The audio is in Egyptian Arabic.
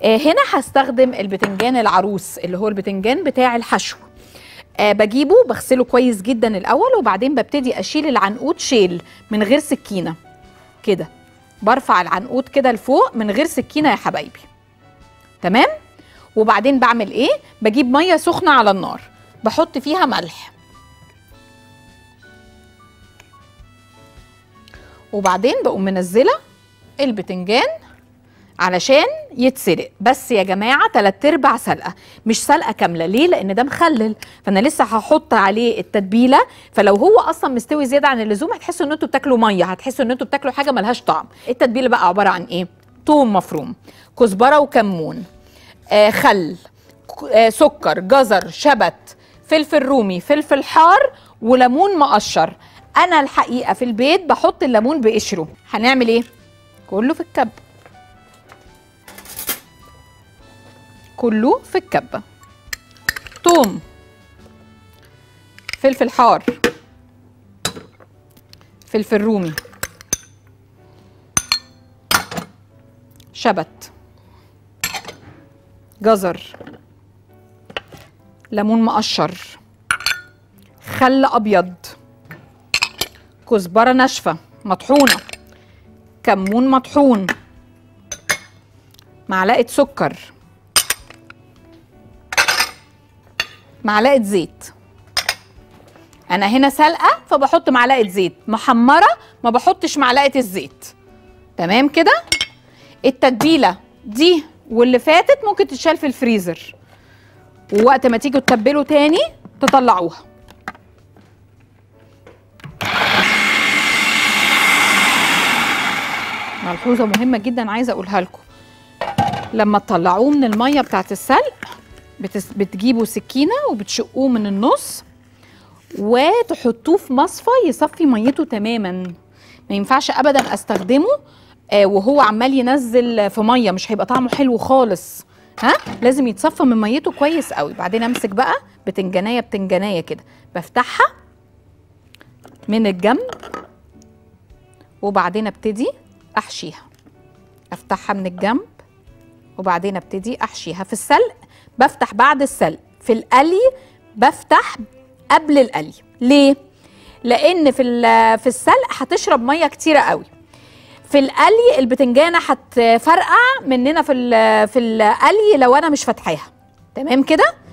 آه هنا هستخدم البتنجان العروس اللي هو البتنجان بتاع الحشو آه بجيبه بغسله كويس جدا الاول وبعدين ببتدي اشيل العنقود شيل من غير سكينه كده برفع العنقود كده لفوق من غير سكينه يا حبايبي تمام وبعدين بعمل ايه بجيب ميه سخنه على النار بحط فيها ملح وبعدين بقوم منزله البتنجان علشان يتسلق بس يا جماعه تلات ارباع سلقه مش سلقه كامله ليه لان ده مخلل فانا لسه هحط عليه التتبيله فلو هو اصلا مستوي زياده عن اللزوم هتحسوا ان انتوا بتاكلوا ميه هتحسوا ان انتوا بتاكلوا حاجه ملهاش طعم التتبيله بقى عباره عن ايه توم مفروم كزبره وكمون آه خل ك- آه سكر جزر شبت فلفل رومي فلفل حار وليمون مقشر انا الحقيقه في البيت بحط الليمون بقشره هنعمل ايه كله في الكب كله في الكبه توم فلفل حار فلفل رومي شبت جزر ليمون مقشر خل ابيض كزبره ناشفه مطحونه كمون مطحون معلقه سكر معلقه زيت انا هنا سلقه فبحط معلقه زيت محمره ما بحطش معلقه الزيت تمام كده التتبيله دي واللي فاتت ممكن تتشال في الفريزر ووقت ما تيجوا تتبلوا تاني تطلعوها ملحوظه مهمه جدا عايزه اقولها لكم لما تطلعوه من الميه بتاعت السلق بتس... بتجيبوا سكينه وبتشقوه من النص وتحطوه في مصفى يصفي ميته تماما ما ينفعش ابدا استخدمه آه وهو عمال ينزل في ميه مش هيبقى طعمه حلو خالص ها لازم يتصفى من ميته كويس قوي بعدين امسك بقى بتنجانيه بتنجانيه كده بفتحها من الجنب وبعدين ابتدي احشيها افتحها من الجنب وبعدين ابتدي احشيها في السلق بفتح بعد السلق في القلي بفتح قبل القلي ليه لان في ال- في السلق هتشرب ميه كتيره قوي في القلي البتنجانه هتفرقع مننا في ال- في القلي لو انا مش فاتحاها تمام كده